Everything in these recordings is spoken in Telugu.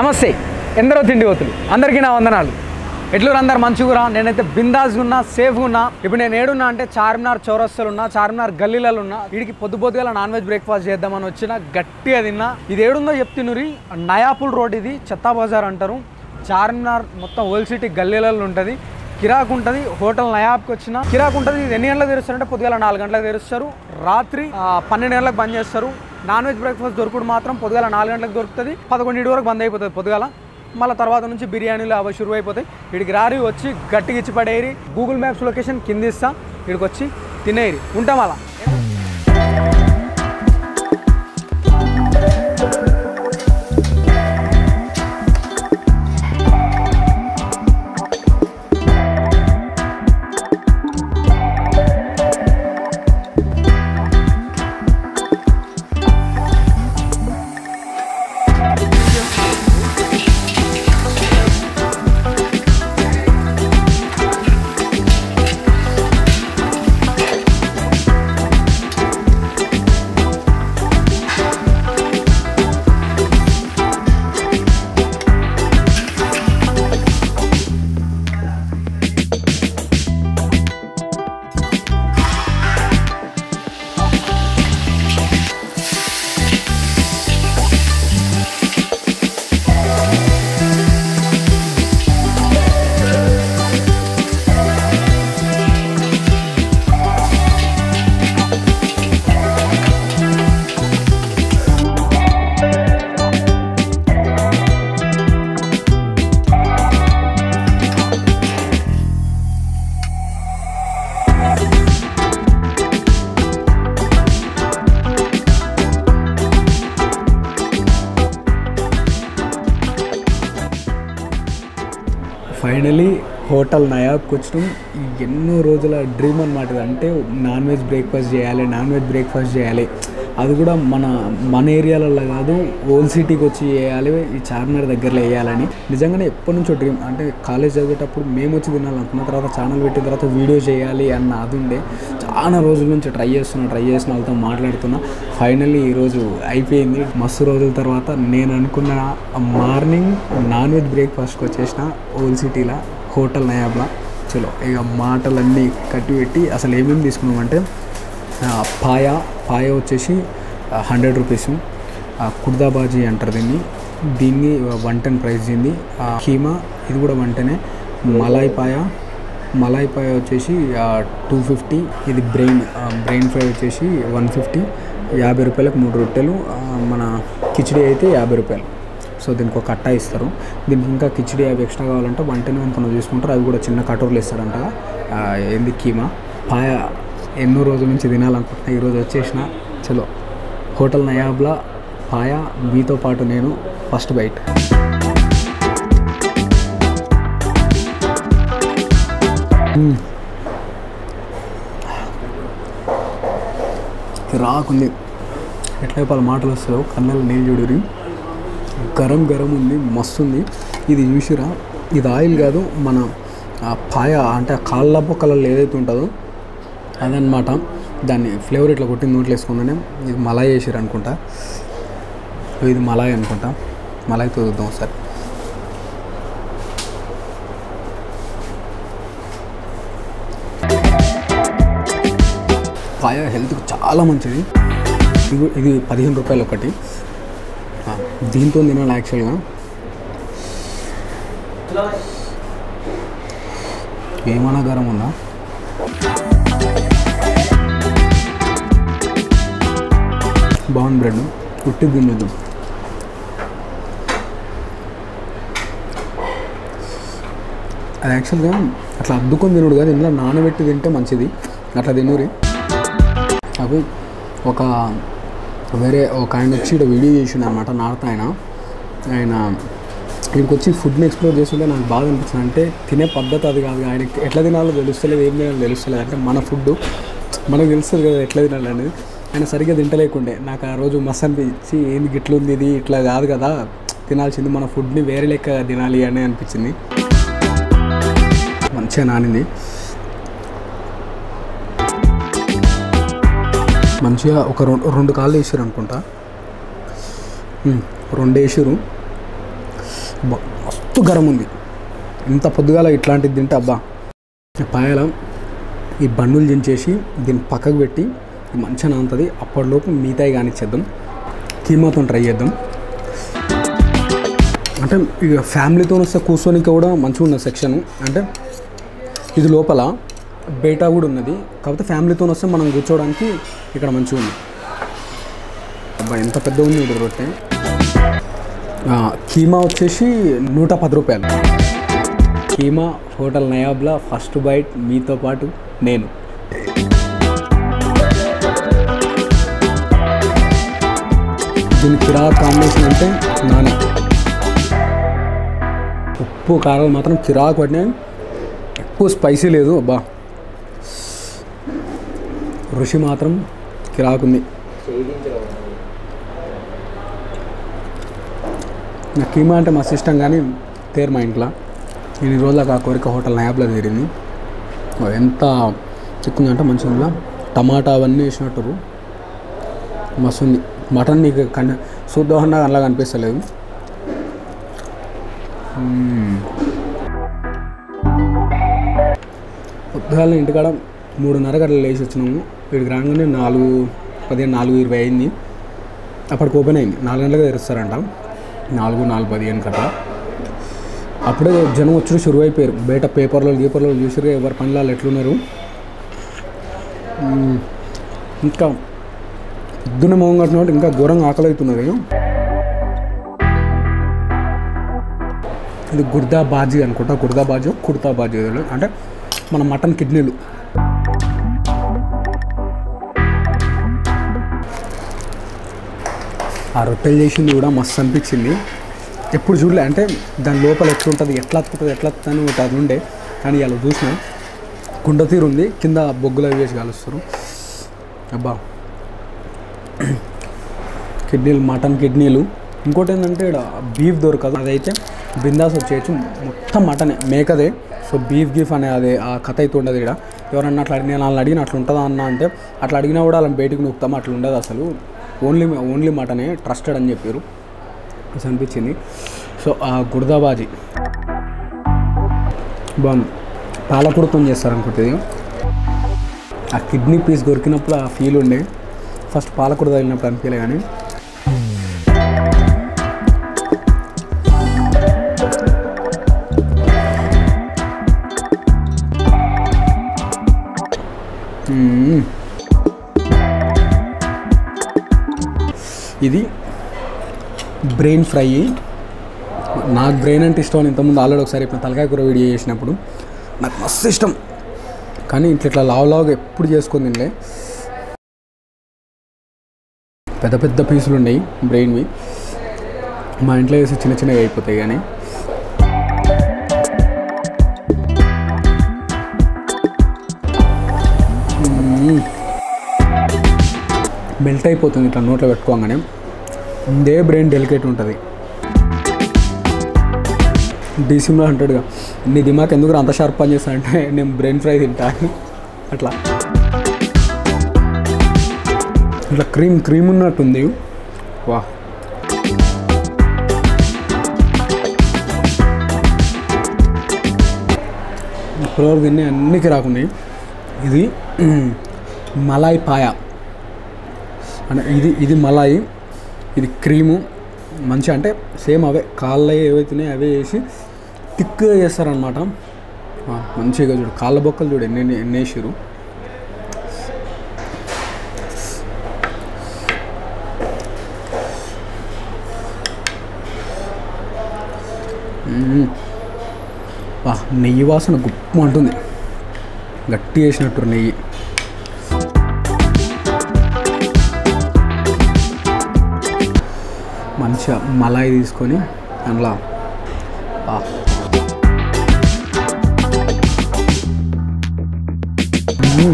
నమస్తే ఎందరో తిండి పోతులు అందరికీ నా వందనాలు ఎట్లు అందరు మంచిగురా నేనైతే బిందాస్గా ఉన్నా సేఫ్గా ఉన్నా ఇప్పుడు నేను ఏడున్నా అంటే చార్మినార్ చౌరస్తలు ఉన్నా చార్మినార్ గల్లీలలో ఉన్నా వీడికి పొద్దు పొద్దుగా నాన్ వెజ్ బ్రేక్ఫాస్ట్ చేద్దామని వచ్చిన గట్టిగా తిన్నా ఇది ఏడుందో చెప్తున్నరి నయాపుల్ రోడ్ ఇది చెత్తా బజార్ అంటారు చార్మినార్ మొత్తం ఓల్డ్ సిటీ గల్లీలలో ఉంటుంది కిరాక్ ఉంటుంది హోటల్ నయాబ్కి వచ్చిన కిరాక్ ఉంటుంది ఇది ఎన్ని గంటలకు తెరుస్తారంటే పొద్దుగాల నాలుగు గంటలకు తెరుస్తారు రాత్రి ఆ, పన్నెండు గంటలకు బంద్ చేస్తారు నాన్ వెజ్ బ్రేక్ఫాస్ట్ దొరుకుడు మాత్రం పొద్దుగాల నాలుగు గంటలకు దొరుకుతుంది పదకొండు వరకు బంద్ అయిపోతుంది పొద్దుగాల మళ్ళీ తర్వాత నుంచి బిర్యానీలు అవి షురు అయిపోతాయి వీడికి రారి వచ్చి గట్టిగా ఇచ్చి పడేయరి గూగుల్ మ్యాప్స్ లొకేషన్ కింద ఇస్తా వీడికి వచ్చి తినేయరి ఉంటాం అలా ఫైనలీ హోటల్ నయాబ్కి వచ్చినాం ఎన్నో రోజుల డ్రీమ్ అనమాట ఇది అంటే నాన్ వెజ్ బ్రేక్ఫాస్ట్ చేయాలి నాన్ వెజ్ బ్రేక్ఫాస్ట్ చేయాలి అది కూడా మన మన ఏరియాలలో కాదు ఓల్డ్ సిటీకి వచ్చి చేయాలి ఈ చార్మినార్ దగ్గరలో వేయాలని నిజంగానే ఎప్పటి నుంచో డ్రీమ్ అంటే కాలేజ్ చదివేటప్పుడు మేము వచ్చి తినాలనుకున్న తర్వాత ఛానల్ పెట్టిన తర్వాత వీడియో చేయాలి అన్న అది ఉండే చాలా రోజుల నుంచి ట్రై చేస్తున్నా ట్రై చేసిన వాళ్ళతో మాట్లాడుతున్నా ఫైనల్లీ ఈరోజు అయిపోయింది మస్తు రోజుల తర్వాత నేను అనుకున్న మార్నింగ్ నాన్ వెజ్ బ్రేక్ఫాస్ట్కి వచ్చేసిన ఓల్డ్ సిటీలో హోటల్ నయాబ్లా చలో ఇక మాటలన్నీ కట్టి పెట్టి అసలు ఏమేమి తీసుకున్నామంటే ఆ, పాయ పాయ వచ్చేసి హండ్రెడ్ రూపీస్ కుర్దాబాజీ అంటారు దీన్ని దీన్ని వన్ టెన్ ప్రైస్ దీన్ని ఆ, కీమా ఇది కూడా వన్ టెనే మలాయ్ పాయ మలాయ్ పాయ వచ్చేసి టూ ఫిఫ్టీ ఇది బ్రెయిన్ బ్రెయిన్ ఫ్రై వచ్చేసి వన్ ఫిఫ్టీ యాభై రూపాయలకు మూడు రొట్టెలు ఆ, మన కిచిడి అయితే యాభై రూపాయలు సో దీనికి ఒక కట్ట ఇస్తారు దీనికి ఇంకా కిచిడి అవి ఎక్స్ట్రా కావాలంటే వన్ టెన్ ఎంతనో తీసుకుంటారు అవి కూడా చిన్న కటోర్లు ఇస్తారంట ఆ, ఏంది కీమా పాయ ఎన్నో రోజుల నుంచి తినాలనుకుంటున్నా ఈరోజు వచ్చేసిన చలో హోటల్ నయాబ్లా పాయ మీతో పాటు నేను ఫస్ట్ బైట్ మ్మ్. రాకుంది ఎట్లా చెప్పాలి మాటలు వస్తావు కళ్ళలో నీళ్ళు చూడురి గరం గరం ఉంది మస్తు ఉంది ఇది చూసిరా ఇది ఆయిల్ కాదు మన ఆ పాయ అంటే ఆ కాళ్ళ బొక్కలలో ఏదైతే ఉంటుందో అదనమాట దాన్ని ఫ్లేవర్ ఇట్లా కొట్టి నోట్లో వేసుకున్నానే ఇది మలాయ్ వేసారు అనుకుంటా ఇది మలాయ్ అనుకుంటా మలాయ్తో చూద్దాం ఒకసారి పాయ హెల్త్కి చాలా మంచిది ఇది ఇది పదిహేను రూపాయలు ఒకటి ఆ, దీంతో తినాలి యాక్చువల్గా ఏమన్నా గరం ఉందా బాగుంది బ్రెడ్ ఉట్టి తినేద్దాం అది యాక్చువల్గా అట్లా అద్దుకొని తినుడు కాదు ఇందులో నానబెట్టి తింటే మంచిది అట్లా తినూరి నాకు ఒక వేరే ఒక ఆయన వచ్చి ఇక్కడ వీడియో చేసిండు అనమాట నార్త్ ఆయన ఆయన ఇక్కడికి వచ్చి ఫుడ్ని ఎక్స్ప్లోర్ చేస్తుంటే నాకు బాగా అనిపించింది అంటే తినే పద్ధతి అది కాదు ఆయనకి ఎట్లా తినాలో తెలుస్తలేదు ఏం తినాలో తెలుస్తలేదు అంటే మన ఫుడ్ మనకు తెలుస్తుంది కదా ఎట్లా తినాలి అనేది ఆయన సరిగ్గా తింటలేకుండే నాకు ఆ రోజు మస్తు అనిపించి ఏంది గిట్ల ఉంది ఇది ఇట్లా కాదు కదా తినాల్సింది మన ఫుడ్ని వేరే లెక్క తినాలి అని అనిపించింది మంచిగా నానింది మంచిగా ఒక రెండు రెండు కాళ్ళు వేసారు అనుకుంటా ఉమ్, రెండు వేసారు బ- మస్తు గరం ఉంది ఇంత పొద్దుగాల ఇట్లాంటిది తింటే అబ్బా ఈ పాయల ఈ బండులు దించేసి దీన్ని పక్కకు పెట్టి ఇది మంచిగా నానుతుంది అప్పటిలోపు మిగతాయి కానిచ్చేద్దాం కీమాతో ట్రై చేద్దాం అంటే ఇక ఫ్యామిలీతో వస్తే కూర్చోనికి కూడా మంచిగా ఉన్న సెక్షన్ అంటే ఇది లోపల బయట కూడా ఉన్నది కాకపోతే ఫ్యామిలీతో వస్తే మనం కూర్చోవడానికి ఇక్కడ మంచిగా ఉంది అబ్బా ఎంత పెద్ద ఉంది ఇది రొట్టె ఆ, కీమా వచ్చేసి నూట పది రూపాయలు కీమా హోటల్ నయాబ్లా ఫస్ట్ బైట్ మీతో పాటు నేను దీని కిరా కాంబినేషన్ అంటే నానే ఉప్పు కారాలు మాత్రం కిరాకు పడినాయి ఎక్కువ స్పైసీ లేదు అబ్బా రుచి మాత్రం కిరాకుంది నాకు కీమా అంటే మస్తు ఇష్టం కానీ తేరు మా ఇంట్లో నేను ఈ రోజులకు ఆ కోరిక హోటల్ నయాబ్లో తీరింది అది ఎంత చిక్కుందంటే మంచిగా ఉందా టమాటా అవన్నీ వేసినట్టు మస్తు ఉంది మటన్ నీకు కన్ చూద్దామన్నా అలా కనిపిస్తలేదు మ్మ్. పొద్దుగాల ఇంటికాడ మూడున్నర గంటలు లేచి వచ్చినాము వీడికి రాగానే నాలుగు పదిహేను నాలుగు ఇరవై అయింది అప్పటికి ఓపెన్ అయింది నాలుగు గంటలకు తెరుస్తారంట నాలుగు నాలుగు పదిహేను కట్ట అప్పుడే జనం వచ్చి షురువు అయిపోయారు బయట పేపర్లో గీపర్లో చూసారు ఎవరి పనులు వాళ్ళు ఎట్లున్నారు మ్మ్. ఇంకా పొద్దున్న మొహం కట్టినట్టు ఇంకా ఘోరంగా ఆకలి అవుతున్నది ఇది గుర్దా బాజీ అనుకుంటా గుర్దా బాజీ కుర్తా బాజీ ఏదో అంటే మన మటన్ కిడ్నీలు ఆ రొట్టెలు చేసింది కూడా మస్తు అనిపించింది ఎప్పుడు చూడలే అంటే దాని లోపల ఎట్లుంటుంది ఎట్లా అతుకుతుంది ఎట్లా అతుకుతుంది అని ఒకటి అది ఉండే కానీ ఇలా చూసిన కుండ తీరు ఉంది కింద బొగ్గులు అవి వేసి కలుస్తారు అబ్బా కిడ్నీలు మటన్ కిడ్నీలు ఇంకోటి ఏంటంటే ఇక్కడ బీఫ్ దొరకదు అదైతే బిందాస్ వచ్చేయచ్చు మొత్తం మటనే మేకదే సో బీఫ్ గీఫ్ అనే అదే ఆ కథ అయితే ఉండదు ఇక్కడ ఎవరన్నా అట్లా అడిగిన వాళ్ళని అడిగిన అట్లా ఉంటుందా అన్న అంటే అట్లా అడిగినా కూడా వాళ్ళని బయటికి నొక్కుతాం అట్లా ఉండదు అసలు ఓన్లీ ఓన్లీ మటనే ట్రస్టెడ్ అని చెప్పారు అసలు అనిపించింది సో ఆ గుర్దాబాజీ బాగుంది పాలకూరతో చేస్తారు అనుకుంటుంది ఆ కిడ్నీ పీస్ దొరికినప్పుడు ఆ ఫీల్ ఉండే ఫస్ట్ పాలకూర తగిలినప్పుడు అనిపించలే కానీ మ్మ్. ఇది బ్రెయిన్ ఫ్రై నాకు బ్రెయిన్ అంటే ఇష్టం అని ఇంతకుముందు ఆల్రెడీ ఒకసారి ఇప్పుడు తలకాయ కూర వీడియో చేసినప్పుడు నాకు మస్తు ఇష్టం కానీ ఇట్లా ఇట్లా లావు లావుగా ఎప్పుడు చేసుకొని తినలే పెద్ద పెద్ద పీసులు ఉన్నాయి బ్రెయిన్వి మా ఇంట్లో వేసి చిన్న చిన్నగా అయిపోతాయి కానీ మెల్ట్ అయిపోతుంది ఇట్లా నోట్లో పెట్టుకోగానే ఇదే బ్రెయిన్ డెలికేట్ ఉంటుంది డీసీమ్లో అంటాడుగా నీ దిమాక్ ఎందుకు అంత షార్ప్ పని చేస్తా అంటే నేను బ్రెయిన్ ఫ్రై తింటా అని అట్లా ఇట్లా క్రీమ్ క్రీమ్ ఉన్నట్టుంది వా ఇప్పటివరకు తిన్నీ అన్నికి రాకున్నాయి ఇది మలాయ్ పాయ అంటే ఇది ఇది మలాయి ఇది క్రీము మంచి అంటే సేమ్ అవే కాళ్ళ ఏవైతున్నాయో అవే వేసి థిక్గా చేస్తారనమాట మంచిగా చూడు కాళ్ళ బొక్కలు చూడు ఎన్ని ఎన్ని వేసారు బా నెయ్యి వాసన గుప్ప అంటుంది గట్టి వేసినట్టు నెయ్యి మంచిగా మలాయి తీసుకొని అందులో బా మ్మ్.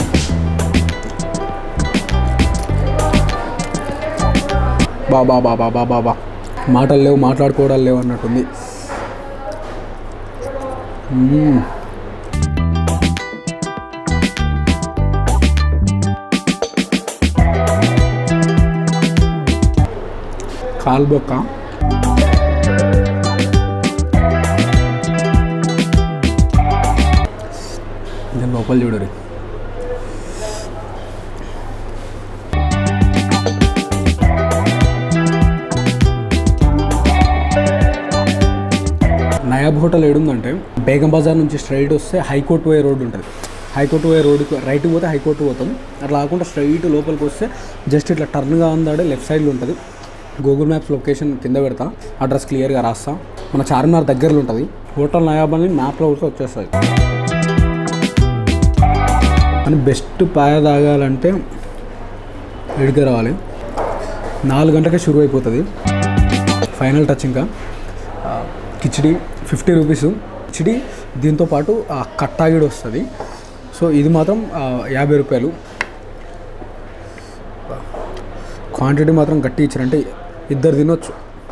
బా బా బా బా బా బా బా మాటలు లేవు మాట్లాడుకోవడాలు లేవు అన్నట్టుంది మ్మ్. కాల్బొక్క లోపల చూడరు నయాబ్ హోటల్ ఏడుందంటే బేగం బజార్ నుంచి స్ట్రైట్ వస్తే హైకోర్ట్ వే రోడ్ ఉంటుంది హైకోర్ట్ వే రోడ్కి రైట్కి పోతే హైకోర్టు పోతాం అట్లా కాకుండా స్ట్రైట్ లోపలికి వస్తే జస్ట్ ఇట్లా టర్న్గా అందాడే లెఫ్ట్ సైడ్లో ఉంటుంది గూగుల్ మ్యాప్స్ లొకేషన్ కింద పెడతా అడ్రస్ క్లియర్గా రాస్తా మన చార్మినార్ దగ్గరలో ఉంటుంది హోటల్ నయాబ్ అని మ్యాప్లో కూడా వచ్చేస్తుంది అని బెస్ట్ పాయ తాగాలంటే ఎడికి రావాలి నాలుగు గంటలకే షురు అయిపోతుంది ఫైనల్ టచ్ ఇంకా ఆ, కిచిడి ఫిఫ్టీ రూపీస్ కిచిడి దీంతో పాటు ఆ కట్టాగిడి వస్తుంది సో ఇది మాత్రం ఆ, యాభై రూపాయలు క్వాంటిటీ మాత్రం గట్టి ఇచ్చారంటే ఇద్దరు తినొచ్చు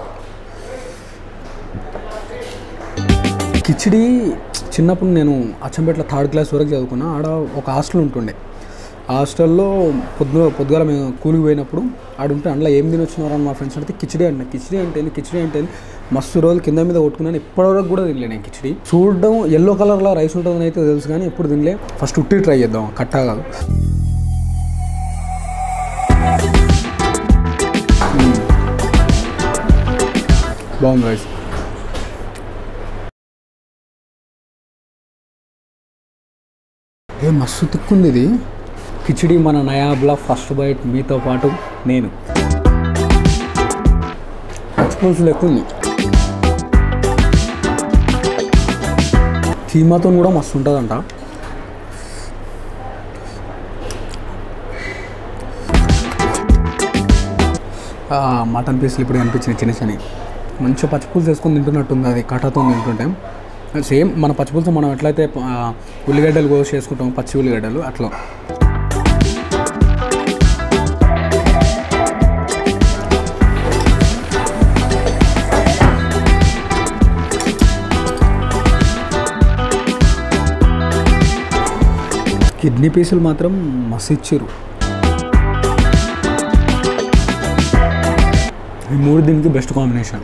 కిచిడి చిన్నప్పుడు నేను అచ్చంపేటలో థర్డ్ క్లాస్ వరకు చదువుకున్నా ఆడ ఒక హాస్టల్ ఉంటుండే ఆ హాస్టల్లో పొద్దు పొద్దుగాల మేము కూలికి పోయినప్పుడు ఆడ ఉంటే అందులో ఏం తినొచ్చినారు అని మా ఫ్రెండ్స్ అడిగితే కిచిడి అంట కిచిడి అంటే ఏంది? కిచిడి అంటే ఏంది? మస్తు రోజులు కింద మీద కొట్టుకున్నాను ఇప్పటివరకు కూడా తినలే నేను కిచిడి చూడడం ఎల్లో కలర్లో రైస్ ఉంటుందని అయితే తెలుసు కానీ ఎప్పుడు తినలే ఫస్ట్ ఉట్టి ట్రై చేద్దాం కట్టా కాదు మ్మ్. బాగుంది రైస్ ఏ మస్తు తిక్కుంది ఇది కిచిడి మన నయాబ్లా ఫస్ట్ బైట్ మీతో పాటు నేను పచ్చిపులుసు లెక్క ఉంది కీమాతో కూడా మస్తు ఉంటుందంట ఆ, మటన్ పీసులు ఇప్పుడు కనిపించినాయి చిన్న చిన్నవి మంచిగా పచ్చిపులుసు వేసుకొని తింటున్నట్టుంది అది కటాతో తింటుంటే సేమ్ మన పచ్చిపులుసు మనం ఎట్లయితే ఆ, ఉల్లిగడ్డలు కోసి చేసుకుంటాం పచ్చి ఉల్లిగడ్డలు అట్లా కిడ్నీ పీసులు మాత్రం మస్తు ఇచ్చిర్రు ఈ మూడు దీనికి బెస్ట్ కాంబినేషన్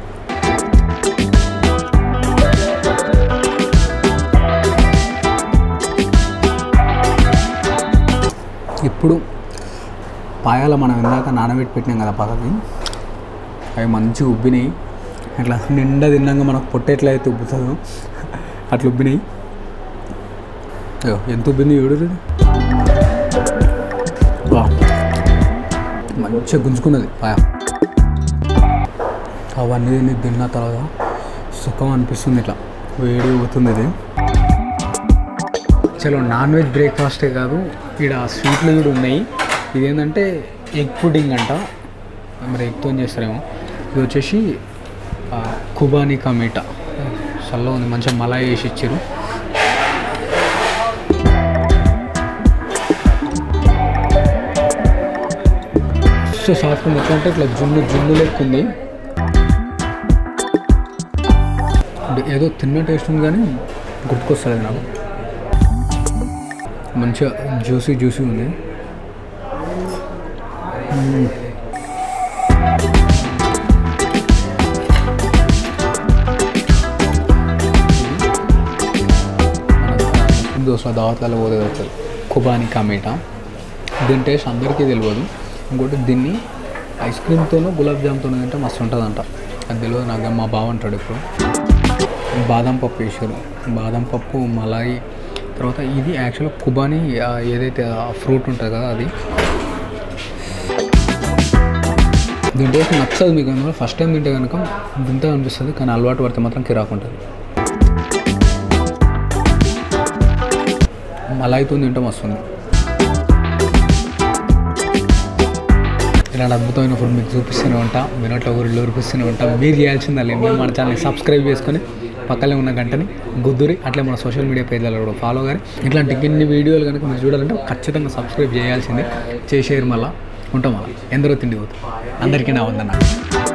ఇప్పుడు పాయాల మనం ఇందాక నానబెట్టి పెట్టినాం కదా పక్కకి అవి మంచిగా ఉబ్బినాయి అట్లా నిండా తిన్నాక మనకు పొట్టెట్లా అయితే ఉబ్బుతుందో అట్లా ఉబ్బినాయి అయ్యో, ఎంత ఉబ్బింది ఏడు వా మంచిగా గుంజుకున్నది పాయ అవన్నీ తిని తిన్న తర్వాత సుఖం అనిపిస్తుంది ఇట్లా వేడి పోతుంది ఇది చలో నాన్ వెజ్ బ్రేక్ఫాస్టే కాదు ఇక్కడ స్వీట్లు కూడా ఉన్నాయి ఇదేంటంటే ఎగ్ పుడ్డింగ్ అంట మరి ఎగ్తో చేస్తారేమో ఇది వచ్చేసి ఆ, కుబానీ కా మీటా చల్లగా ఉంది మంచిగా మలాయి వేసి ఇచ్చారు సో సాఫ్ట్ ఉంది ఎట్లా అంటే ఇట్లా జున్ను జున్ను లెక్క ఉంది అంటే ఏదో తిన్న టేస్ట్ ఉంది కానీ గుర్తుకొస్తుంది నాకు మంచిగా జ్యూసీ జ్యూసీ ఉంది మ్మ్. మన దోశల దావత్లలో పోతే దొరుకుతుంది కుబాని కమేటా దీని టేస్ట్ అందరికీ తెలియదు ఇంకోటి దీన్ని ఐస్ క్రీమ్తోనూ గులాబ్ జామ్తోనూ తింటే మస్తు ఉంటుందంట అది తెలియదు నాకు మా బావ అంటాడు ఇప్పుడు బాదం పప్పు వేసారు బాదం పప్పు మలాయి తర్వాత ఇది యాక్చువల్గా కుబాని ఆ, ఏదైతే ఫ్రూట్ ఉంటుంది కదా అది దీని టేస్ట్ నచ్చదు మీకు అందులో ఫస్ట్ టైం తింటే కనుక తింటే అనిపిస్తుంది కానీ అలవాటు పడితే మాత్రం కిరాకు ఉంటుంది మలాయితో తింటే వస్తుంది ఇలాంటి అద్భుతమైన ఫుడ్ మీకు చూపిస్తూనే ఉంటా వినట్లో ఊరిలో ఊరిపిస్తూనే ఉంటాం మీరు చేయాల్సిందా లేదు మన ఛానల్ని సబ్స్క్రైబ్ చేసుకొని పక్కనే ఉన్న గంటని గుద్దురి అట్లే మన సోషల్ మీడియా పేజ్లలో కూడా ఫాలో కానీ ఇట్లాంటి ఇన్ని వీడియోలు కనుక మీరు చూడాలంటే ఖచ్చితంగా సబ్స్క్రైబ్ చేయాల్సిందే చేసేయరు మళ్ళీ ఉంటాం మళ్ళీ ఎందరో తిండి పోతుంది అందరికీ నా వందన